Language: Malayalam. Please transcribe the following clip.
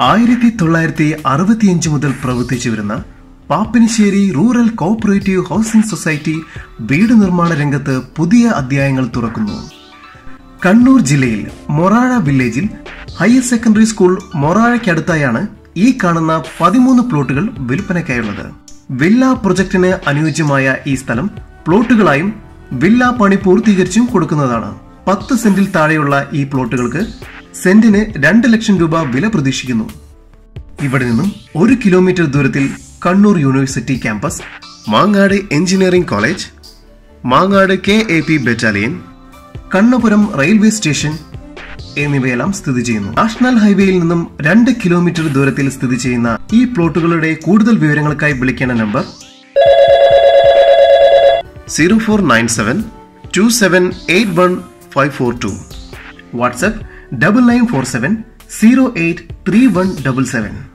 ആയിരത്തി തൊള്ളായിരത്തി അറുപത്തിയഞ്ച് മുതൽ പ്രവർത്തിച്ചു വരുന്ന Pappinissery rural cooperative housing society വീട് നിർമ്മാണ രംഗത്ത് പുതിയ അധ്യായങ്ങൾ തുറക്കുന്നു കണ്ണൂർ ജില്ലയിൽ മൊറാഴ വില്ലേജിൽ ഹയർ സെക്കൻഡറി സ്കൂൾ മൊറാഴയ്ക്കടുത്തായാണ് ഈ കാണുന്ന പതിമൂന്ന് പ്ലോട്ടുകൾ വിൽപ്പനയ്ക്കായുള്ളത് വില്ല പ്രൊജക്ടിന് അനുയോജ്യമായ ഈ സ്ഥലം പ്ലോട്ടുകളായും വില്ല പണി പൂർത്തീകരിച്ചും കൊടുക്കുന്നതാണ് പത്ത് സെന്റിൽ താഴെയുള്ള ഈ പ്ലോട്ടുകൾക്ക് സെന്റിന് രണ്ട് ലക്ഷം രൂപ വില പ്രതീക്ഷിക്കുന്നു ഇവിടെ നിന്നും ഒരു കിലോമീറ്റർ ദൂരത്തിൽ Kannur university campus Mangad engineering college Mangad K A P battalion Kannapuram railway station എന്നിവയെല്ലാം സ്ഥിതി ചെയ്യുന്നു നാഷണൽ ഹൈവേയിൽ നിന്നും രണ്ട് കിലോമീറ്റർ ദൂരത്തിൽ സ്ഥിതി ചെയ്യുന്ന ഈ പ്ലോട്ടുകളുടെ കൂടുതൽ വിവരങ്ങൾക്കായി വിളിക്കേണ്ട number zero four nine seven two seven eight one five four two WhatsApp double nine four seven zero eight three one double seven